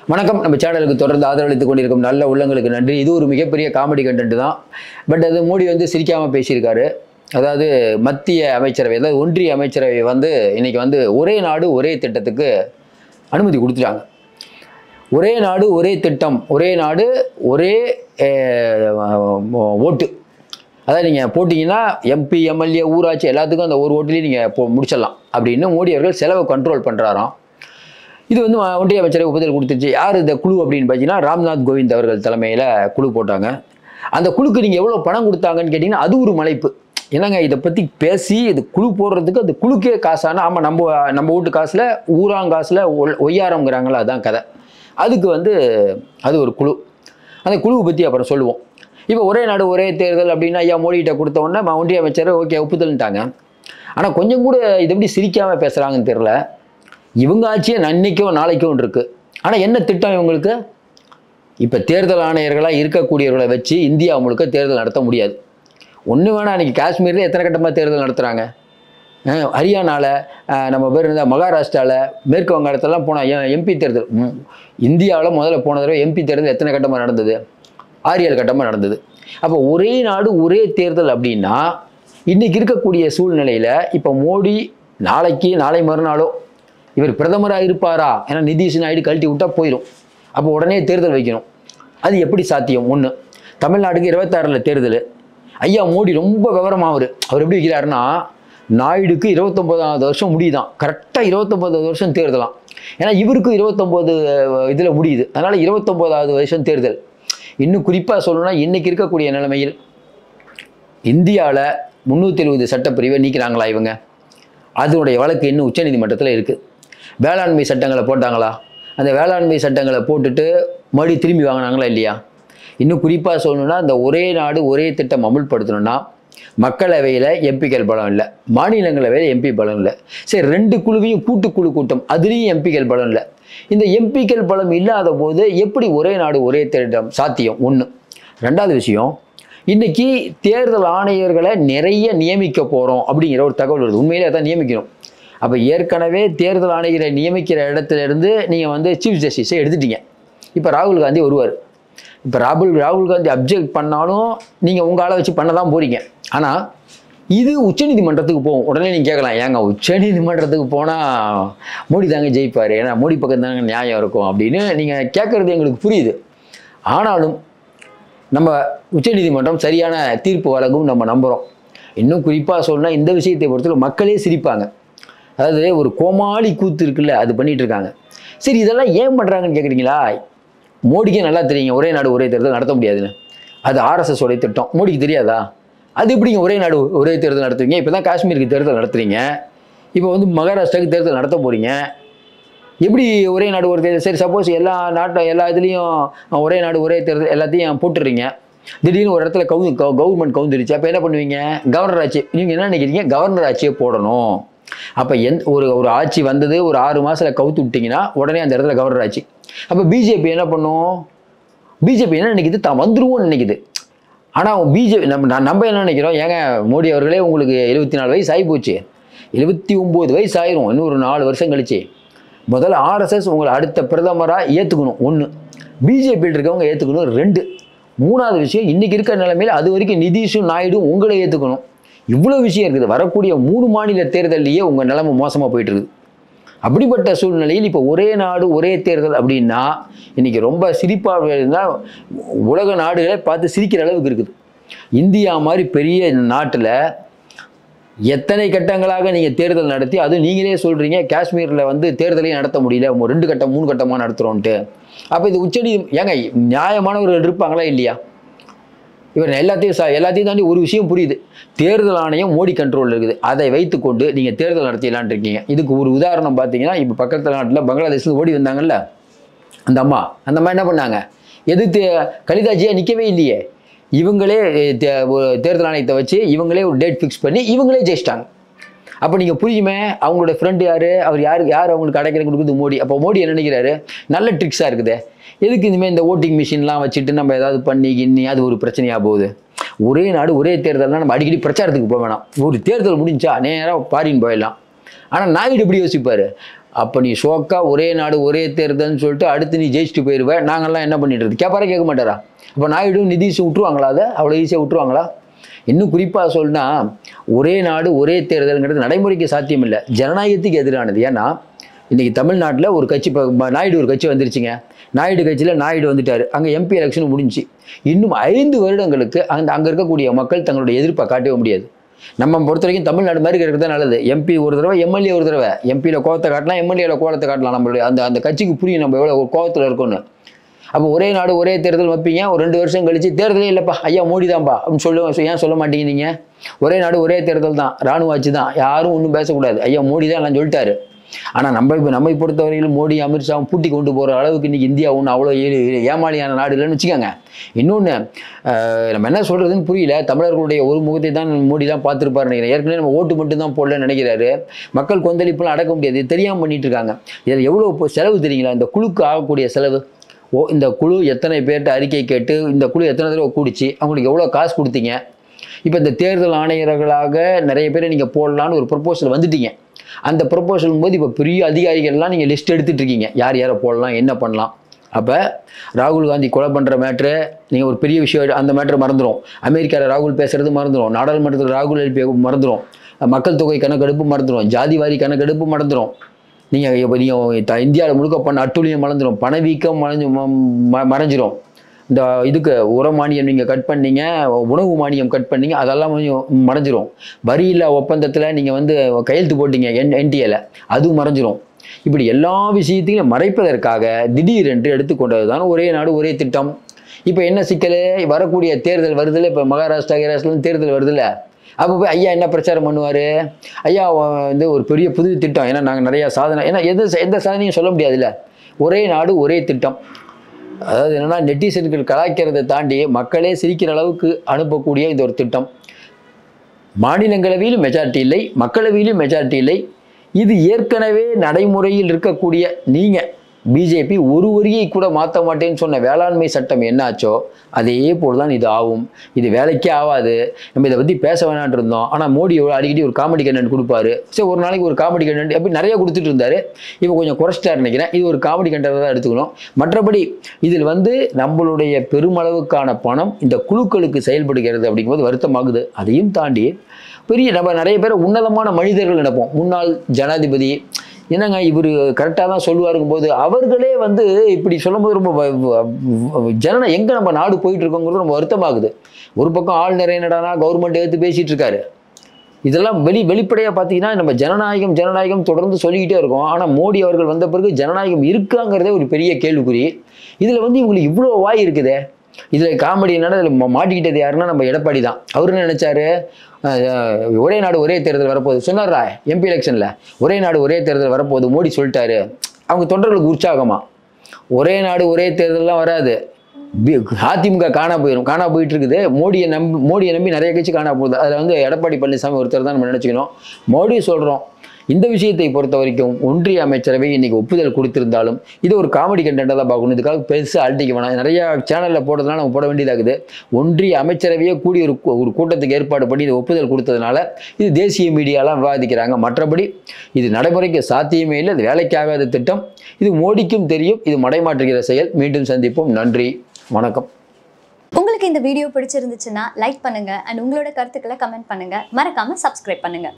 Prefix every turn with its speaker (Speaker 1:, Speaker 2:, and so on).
Speaker 1: வணக்கம் நம்ம சேனலுக்கு தொடர்ந்து ஆதரவளித்துக் கொண்டிருக்கும் நல்ல உள்ளங்களுக்கு நன்றி இது ஒரு மிகப்பெரிய காமெடி கண்டென்ட் தான் பட் அது மோடி வந்து சிரிக்காமல் பேசியிருக்காரு அதாவது மத்திய அமைச்சரவை அதாவது ஒன்றிய அமைச்சரவை வந்து இன்னைக்கு வந்து ஒரே நாடு ஒரே திட்டத்துக்கு அனுமதி கொடுத்துட்டாங்க ஒரே நாடு ஒரே திட்டம் ஒரே நாடு ஒரே அஹ், ஓட்டு அதாவது நீங்கள் போட்டிங்கன்னா எம்பி எம்எல்ஏ ஊராட்சி எல்லாத்துக்கும் அந்த ஒரு ஓட்டுலேயும் நீங்கள் போ முடிச்சிடலாம் அப்படின்னு மோடி அவர்கள் செலவை கண்ட்ரோல் பண்ணுறாராம் இது வந்து ஒன்றிய அமைச்சரை ஒப்புதல் கொடுத்துச்சு யார் இந்த குழு அப்படின்னு பார்த்தீங்கன்னா ராம்நாத் கோவிந்த் அவர்கள் தலைமையில் குழு போட்டாங்க அந்த குழுக்கு நீங்கள் எவ்வளோ பணம் கொடுத்தாங்கன்னு கேட்டிங்கன்னா அது ஒரு மலைப்பு என்னங்க இதை பற்றி பேசி இது குழு போடுறதுக்கு அந்த குழுக்கே காசான ஆமாம் நம்ம நம்ம வீட்டு காசில் ஊராங்காசில் ஒல் ஒய்யாரம்ங்கிறாங்களா அதான் கதை அதுக்கு வந்து அது ஒரு குழு அந்த குழுவை பற்றி அப்புறம் சொல்லுவோம் இப்போ ஒரே நாடு ஒரே தேர்தல் அப்படின்னா ஐயா மோடிகிட்ட கொடுத்த உடனே ம- ஒன்றிய அமைச்சர் ஓகே ஒப்புதல்ட்டாங்க ஆனால் கொஞ்சம் கூட இது எப்படி சிரிக்காமல் பேசுகிறாங்கன்னு தெரில இவங்க ஆட்சியே நன்னைக்கோ நாளைக்கோ இருக்குது ஆனால் என்ன திட்டம் இவங்களுக்கு இப்போ தேர்தல் ஆணையர்களாக இருக்கக்கூடியவர்களை வச்சு இந்தியா முழுக்க தேர்தல் நடத்த முடியாது ஒன்று வேணா அன்றைக்கி காஷ்மீரில் எத்தனை கட்டமாக தேர்தல் நடத்துகிறாங்க ஹரியானாவில் நம்ம பேர் இருந்தால் மகாராஷ்டிராவில் மேற்கு வங்காளத்திலலாம் போனால் எம்பி தேர்தல் இந்தியாவில் முதல்ல போன தடவை எம்பி தேர்தல் எத்தனை கட்டமாக நடந்தது ஆறு ஏழு கட்டமாக நடந்தது அப்போ ஒரே நாடு ஒரே தேர்தல் அப்படின்னா இன்றைக்கி இருக்கக்கூடிய சூழ்நிலையில் இப்போ மோடி நாளைக்கு நாளை மறுநாளோ இவர் பிரதமராக இருப்பாரா ஏன்னா நிதிஷ் நாயுடு கழட்டி விட்டா போயிடும் அப்போ உடனே தேர்தல் வைக்கணும் அது எப்படி சாத்தியம் ஒன்று தமிழ்நாட்டுக்கு இருபத்தாறில் தேர்தல் ஐயா மோடி ரொம்ப விவரமாவர் அவர் எப்படி வைக்கிறாருன்னா நாயுடுக்கு இருபத்தொம்போதாவது வருஷம் முடியுதான் கரெக்டாக இருபத்தொம்போதாவது வருஷம் தேர்தலாம் ஏன்னா இவருக்கும் இருபத்தொம்போது இதில் முடியுது அதனால் இருபத்தொம்போதாவது வருஷம் தேர்தல் இன்னும் குறிப்பாக சொல்லணும்னா இன்றைக்கி இருக்கக்கூடிய நிலைமையில் இந்தியாவில் முந்நூற்றி எழுபது சட்டப்பிரிவை நீக்கிறாங்களா இவங்க அதனுடைய வழக்கு இன்னும் உச்சநீதிமன்றத்தில் இருக்குது வேளாண்மை சட்டங்களை போட்டாங்களா அந்த வேளாண்மை சட்டங்களை போட்டுட்டு மறுபடியும் திரும்பி வாங்கினாங்களா இல்லையா இன்னும் குறிப்பாக சொல்லணும்னா இந்த ஒரே நாடு ஒரே திட்டம் அமுல்படுத்தணும்னா மக்களவையில் எம்பிக்கள் பலம் இல்லை மாநிலங்களவையில் எம்பி பலம் இல்லை சரி ரெண்டு குழுவையும் கூட்டுக்குழு கூட்டம் அதுலேயும் எம்பிக்கள் பலம் இல்லை இந்த எம்பிக்கள் பலம் இல்லாத போது எப்படி ஒரே நாடு ஒரே திட்டம் சாத்தியம் ஒன்று ரெண்டாவது விஷயம் இன்னைக்கு தேர்தல் ஆணையர்களை நிறைய நியமிக்க போகிறோம் அப்படிங்கிற ஒரு தகவல் வருது உண்மையிலே அதான் நியமிக்கணும் அப்போ ஏற்கனவே தேர்தல் ஆணையரை நியமிக்கிற இடத்துல இருந்து நீங்கள் வந்து சீஃப் ஜஸ்டிஸை எடுத்துட்டீங்க இப்போ ராகுல் காந்தி வருவார் இப்போ ராகுல் ராகுல் காந்தி அப்ஜெக்ட் பண்ணாலும் நீங்கள் உங்கள் ஆளை வச்சு பண்ண தான் போகிறீங்க ஆனால் இது உச்சநீதிமன்றத்துக்கு போகும் உடனே நீங்கள் கேட்கலாம் ஏங்க உச்சநீதிமன்றத்துக்கு போனால் மோடி தாங்க ஜெயிப்பார் ஏன்னா மோடி பக்கம் தாங்க நியாயம் இருக்கும் அப்படின்னு நீங்கள் கேட்குறது எங்களுக்கு புரியுது ஆனாலும் நம்ம உச்சநீதிமன்றம் சரியான தீர்ப்பு வழங்கும் நம்ம நம்புகிறோம் இன்னும் குறிப்பாக சொல்லணும்னா இந்த விஷயத்தை பொறுத்தவரை மக்களே சிரிப்பாங்க அதாவது ஒரு கோமாளி கூத்து இருக்குல்ல அது பண்ணிட்டு இருக்காங்க சரி இதெல்லாம் ஏன் பண்ணுறாங்கன்னு கேட்குறீங்களா மோடிக்கே நல்லா தெரியுங்க ஒரே நாடு ஒரே தேர்தல் நடத்த முடியாதுன்னு அது ஆர்எஸ்எஸ் உடைய திட்டம் மோடிக்கு தெரியாதா அது எப்படிங்க ஒரே நாடு ஒரே தேர்தல் நடத்துவீங்க இப்போ தான் காஷ்மீருக்கு தேர்தல் நடத்துறீங்க இப்போ வந்து மகாராஷ்டிராவுக்கு தேர்தல் நடத்த போகிறீங்க எப்படி ஒரே நாடு ஒரு தேர்தல் சரி சப்போஸ் எல்லா நாட்டும் எல்லா இதுலேயும் ஒரே நாடு ஒரே தேர்தல் எல்லாத்தையும் போட்டுடுறீங்க திடீர்னு ஒரு இடத்துல கவு கவர்மெண்ட் கவுந்துருச்சு அப்போ என்ன பண்ணுவீங்க கவர்னர் ஆட்சி நீங்கள் என்ன நினைக்கிறீங்க கவர்னர் ஆட்சியே போடணும் அப்போ எந் ஒரு ஒரு ஆட்சி வந்தது ஒரு ஆறு மாதத்தில் கவுத்து விட்டிங்கன்னா உடனே அந்த இடத்துல கவர்னர் ஆட்சி அப்போ பிஜேபி என்ன பண்ணும் பிஜேபி என்ன நினைக்குது தான் வந்துருவோம்னு நினைக்குது ஆனால் பிஜேபி நம்ம நான் நம்ம என்ன நினைக்கிறோம் ஏங்க மோடி அவர்களே உங்களுக்கு எழுபத்தி நாலு வயசு ஆகி போச்சு எழுபத்தி ஒம்பது வயசு ஆயிரும் இன்னும் ஒரு நாலு வருஷம் கழிச்சு முதல்ல ஆர்எஸ்எஸ் உங்களை அடுத்த பிரதமராக ஏற்றுக்கணும் ஒன்று பிஜேபியில் இருக்கவங்க ஏற்றுக்கணும் ரெண்டு மூணாவது விஷயம் இன்றைக்கி இருக்கிற நிலைமையில் அது வரைக்கும் நிதிஷும் நாயுடும் உங்களை ஏற்றுக்கணும் இவ்வளோ விஷயம் இருக்குது வரக்கூடிய மூணு மாநில தேர்தல்லையே உங்கள் நிலைமை மோசமாக போயிட்டு இருக்குது அப்படிப்பட்ட சூழ்நிலையில் இப்போ ஒரே நாடு ஒரே தேர்தல் அப்படின்னா இன்னைக்கு ரொம்ப சிரிப்பாக இருந்தால் உலக நாடுகளை பார்த்து சிரிக்கிற அளவுக்கு இருக்குது இந்தியா மாதிரி பெரிய நாட்டில் எத்தனை கட்டங்களாக நீங்கள் தேர்தல் நடத்தி அதுவும் நீங்களே சொல்கிறீங்க காஷ்மீரில் வந்து தேர்தலையும் நடத்த முடியல ஒரு ரெண்டு கட்டம் மூணு கட்டமாக நடத்துகிறோன்ட்டு அப்போ இது உச்சநீதி ஏங்க நியாயமானவர்கள் இருப்பாங்களா இல்லையா இவர் எல்லாத்தையும் சா எல்லாத்தையும் தாண்டி ஒரு விஷயம் புரியுது தேர்தல் ஆணையம் மோடி கண்ட்ரோலில் இருக்குது அதை வைத்துக்கொண்டு நீங்கள் தேர்தல் நடத்திடலான் இருக்கீங்க இதுக்கு ஒரு உதாரணம் பார்த்தீங்கன்னா இப்போ பக்கத்து நாட்டில் பங்களாதேஷில் ஓடி வந்தாங்கல்ல அந்த அம்மா அந்த அம்மா என்ன பண்ணாங்க எதிர்த்து கலிதாஜியாக நிற்கவே இல்லையே இவங்களே அஹ், தே- ஒரு தேர்தல் ஆணையத்தை வச்சு இவங்களே ஒரு டேட் ஃபிக்ஸ் பண்ணி இவங்களே ஜெயிச்சிட்டாங்க அப்போ நீங்கள் புரியுமே அவங்களோட ஃப்ரெண்டு யார் அவர் யார் யார் அவங்களுக்கு அடைக்கிற கொடுக்குது மோடி அப்போ மோடி என்ன நினைக்கிறாரு நல்ல ட்ரிக்ஸாக இருக்குது எதுக்கு இனிமேல் இந்த ஓட்டிங் மிஷின்லாம் வச்சுட்டு நம்ம ஏதாவது பண்ணி கிண்ணி அது ஒரு பிரச்சனையாக போகுது ஒரே நாடு ஒரே தேர்தல்னா நம்ம அடிக்கடி பிரச்சாரத்துக்கு போக வேணாம் ஒரு தேர்தல் முடிஞ்சா நேராக பாரின்னு போயிடலாம் ஆனால் நாயுடு எப்படி யோசிப்பார் அப்போ நீ ஷோக்கா ஒரே நாடு ஒரே தேர்தல்னு சொல்லிட்டு அடுத்து நீ ஜெயிச்சுட்டு போயிடுவ நாங்கள்லாம் என்ன பண்ணிட்டு இருக்கு கேட்பாரா கேட்க மாட்டாரா அப்போ நாயுடு நிதிஷ் விட்டுருவாங்களா அதை அவ்வளோ ஈஸியாக விட்டுருவாங்களா இன்னும் குறிப்பாக சொல்லினா ஒரே நாடு ஒரே தேர்தல்ங்கிறது நடைமுறைக்கு சாத்தியம் இல்லை ஜனநாயகத்துக்கு எதிரானது ஏன்னா இன்றைக்கி தமிழ்நாட்டில் ஒரு கட்சி இப்போ ம- நாயுடு ஒரு கட்சி வந்துருச்சுங்க நாயுடு கட்சியில் நாயுடு வந்துட்டார் அங்கே எம்பி எலெக்ஷன் முடிஞ்சுச்சு இன்னும் ஐந்து வருடங்களுக்கு அந்த அங்கே இருக்கக்கூடிய மக்கள் தங்களுடைய எதிர்ப்பை காட்டவே முடியாது நம்ம பொறுத்த வரைக்கும் தமிழ்நாடு மாதிரி இருக்கிறது தான் நல்லது எம்பி ஒரு தடவை எம்எல்ஏ ஒரு தடவை எம்பியில் கோவத்தை காட்டலாம் எம்எல்ஏல கோவத்தை காட்டலாம் நம்மளுடைய அந்த அந்த கட்சிக்கு புரியும் நம்ம எவ்வளோ கோவத்தில் இருக்கோன்னு அப்போ ஒரே நாடு ஒரே தேர்தல் வைப்பீங்க ஒரு ரெண்டு வருஷம் கழிச்சு தேர்தலே இல்லைப்பா ஐயா மோடி தான்ப்பா அப்படின்னு சொல்ல ஏன் சொல்ல மாட்டீங்க நீங்கள் ஒரே நாடு ஒரே தேர்தல் தான் ராணுவ ஆட்சி தான் யாரும் ஒன்றும் பேசக்கூடாது ஐயா மோடி தான் எல்லாம் சொல்லிட்டாரு ஆனால் நம்ம இப்போ நம்மை பொறுத்தவரையிலும் மோடி அமித்ஷாவும் பூட்டி கொண்டு போகிற அளவுக்கு இன்றைக்கி இந்தியா ஒன்றும் அவ்வளோ ஏ- ஏமாளியான நாடு இல்லைன்னு வச்சுக்கோங்க இன்னொன்று நம்ம என்ன சொல்கிறதுன்னு புரியல தமிழர்களுடைய ஒரு முகத்தை தான் மோடி தான் பார்த்துருப்பாரு நினைக்கிறேன் ஏற்கனவே நம்ம ஓட்டு மட்டும் தான் போடலன்னு நினைக்கிறாரு மக்கள் கொந்தளிப்புலாம் அடக்க முடியாது இது தெரியாமல் பண்ணிட்டு இருக்காங்க இதில் எவ்வளோ இப்போ செலவு தெரியுங்களா இந்த குழுக்கு ஆகக்கூடிய செலவு ஓ இந்த குழு எத்தனை பேர்கிட்ட அறிக்கை கேட்டு இந்த குழு எத்தனை தடவை கூடிச்சு அவங்களுக்கு எவ்வளோ காசு கொடுத்தீங்க இப்போ இந்த தேர்தல் ஆணையர்களாக நிறைய பேரை நீங்கள் போடலான்னு ஒரு ப்ரொப்போசல் வந்துட்டீங்க அந்த ப்ரொப்போசல் போது இப்போ பெரிய அதிகாரிகள்லாம் நீங்கள் லிஸ்ட் எடுத்துட்டு இருக்கீங்க யார் யாரை போடலாம் என்ன பண்ணலாம் அப்போ ராகுல் காந்தி கொலை பண்ணுற மேட்ரு நீங்கள் ஒரு பெரிய விஷயம் அந்த மேட்ரு மறந்துடும் அமெரிக்காவில் ராகுல் பேசுறது மறந்துடும் நாடாளுமன்றத்தில் ராகுல் எழுப்பிய மறந்துடும் மக்கள் தொகை கணக்கெடுப்பு மறந்துடும் ஜாதி வாரி கணக்கெடுப்பு மறந்துடும் நீங்கள் இப்போ நீங்கள் இந்தியாவில் முழுக்க பண்ண அட்டுழியம் மறந்துடும் பணவீக்கம் மறைஞ்சு ம- ம- மறைஞ்சிரும் இந்த இதுக்கு உர மானியம் நீங்கள் கட் பண்ணீங்க உணவு மானியம் கட் பண்ணீங்க அதெல்லாம் கொஞ்சம் மறைஞ்சிரும் வரி இல்லா ஒப்பந்தத்தில் நீங்கள் வந்து கையெழுத்து போட்டீங்க என் என்டிஏல அதுவும் மறைஞ்சிரும் இப்படி எல்லா விஷயத்தையும் மறைப்பதற்காக திடீரென்று எடுத்துக்கொண்டது தான் ஒரே நாடு ஒரே திட்டம் இப்போ என்ன சிக்கல் வரக்கூடிய தேர்தல் வருதுல்ல இப்போ மகாராஷ்டிரா கிராஷ்டிரான்னு தேர்தல் வருதுல்ல அப்போ போய் ஐயா என்ன பிரச்சாரம் பண்ணுவார் ஐயா வந்து ஒரு பெரிய புது திட்டம் ஏன்னா நாங்கள் நிறையா சாதனை ஏன்னா எது எந்த சாதனையும் சொல்ல முடியாதுல்ல ஒரே நாடு ஒரே திட்டம் அதாவது என்னன்னா நெட்டிசன்கள் கலாய்க்கிறதை தாண்டி மக்களே சிரிக்கிற அளவுக்கு அனுப்பக்கூடிய இந்த ஒரு திட்டம் மாநிலங்களவையிலும் மெஜாரிட்டி இல்லை மக்களவையிலும் மெஜாரிட்டி இல்லை இது ஏற்கனவே நடைமுறையில் இருக்கக்கூடிய நீங்கள் பிஜேபி ஒரு வரியை கூட மாற்ற மாட்டேன்னு சொன்ன வேளாண்மை சட்டம் என்னாச்சோ அதே போல் தான் இது ஆகும் இது வேலைக்கே ஆகாது நம்ம இதை பற்றி பேச வேணான்னு இருந்தோம் ஆனால் மோடி எவ்வளோ அடிக்கடி ஒரு காமெடி கண்டென்ட் கொடுப்பாரு சரி ஒரு நாளைக்கு ஒரு காமெடி கண்டென்ட் அப்படி நிறைய கொடுத்துட்டு இருந்தாரு இப்போ கொஞ்சம் குறைச்சிட்டாரு நினைக்கிறேன் இது ஒரு காமெடி கண்டென்ட் தான் எடுத்துக்கணும் மற்றபடி இதில் வந்து நம்மளுடைய பெருமளவுக்கான பணம் இந்த குழுக்களுக்கு செயல்படுகிறது அப்படிங்கும்போது வருத்தமாகுது அதையும் தாண்டி பெரிய நம்ம நிறைய பேர் உன்னதமான மனிதர்கள் நினைப்போம் முன்னாள் ஜனாதிபதி என்னங்க இவர் கரெக்டாக தான் சொல்லுவாருங்கும் போது அவர்களே வந்து இப்படி சொல்லும்போது ரொம்ப வ- வ- வ- ஜனன எங்கே நம்ம நாடு போயிட்டு இருக்கோங்கிறது ரொம்ப வருத்தமாகுது ஒரு பக்கம் ஆளுநர் என்னடானா கவர்மெண்ட் எடுத்து பேசிட்டு இருக்காரு இதெல்லாம் வெளி வெளிப்படையாக பார்த்தீங்கன்னா நம்ம ஜனநாயகம் ஜனநாயகம் தொடர்ந்து சொல்லிக்கிட்டே இருக்கோம் ஆனால் மோடி அவர்கள் வந்த பிறகு ஜனநாயகம் இருக்காங்கிறதே ஒரு பெரிய கேள்விக்குறி இதில் வந்து இவங்களுக்கு இவ்வளோ வாய் இருக்குதே இதில் காமெடி என்னன்னா இதில் மாட்டிக்கிட்டது யாருன்னா நம்ம எடப்பாடி தான் அவர் என்ன நினச்சாரு அஹ், ஒரே நாடு ஒரே தேர்தல் வரப்போகுது சொன்னார்ரா எம்பி எலெக்ஷனில் ஒரே நாடு ஒரே தேர்தல் வரப்போகுது மோடி சொல்லிட்டாரு அவங்க தொண்டர்களுக்கு உற்சாகமா ஒரே நாடு ஒரே தேர்தல்லாம் வராது பி- அதிமுக காணா போயிடும் காணா போயிட்டு இருக்குது மோடியை நம்பி மோடியை நம்பி நிறைய கட்சி காணா போகுது அதில் வந்து எடப்பாடி பழனிசாமி ஒருத்தர் தான் நம்ம நினச்சிக்கணும் மோடி சொல்கிறோம் இந்த விஷயத்தை பொறுத்த வரைக்கும் ஒன்றிய அமைச்சரவை இன்னைக்கு ஒப்புதல் கொடுத்திருந்தாலும் இது ஒரு காமெடி கண்டென்ட்டாக தான் பார்க்கணும் இதுக்காக பெருசாக அழட்டிக்க வேணாம் நிறைய சேனலில் போடுறதுனால நம்ம போட வேண்டியதாகுது ஒன்றிய அமைச்சரவையே கூடி ஒரு கூ- ஒரு கூட்டத்துக்கு ஏற்பாடு பண்ணி இது ஒப்புதல் கொடுத்ததுனால இது தேசிய மீடியாலாம் விவாதிக்கிறாங்க மற்றபடி இது நடைமுறைக்கு சாத்தியமே இல்லை இது வேலைக்காகாத திட்டம் இது மோடிக்கும் தெரியும் இது மடைமாற்றுகிற செயல் மீண்டும் சந்திப்போம் நன்றி வணக்கம்
Speaker 2: உங்களுக்கு இந்த வீடியோ பிடிச்சிருந்துச்சுன்னா லைக் பண்ணுங்க அண்ட் உங்களோட கருத்துக்களை கமெண்ட் பண்ணுங்க மறக்காம சப்ஸ்கிரைப் பண்ணுங்க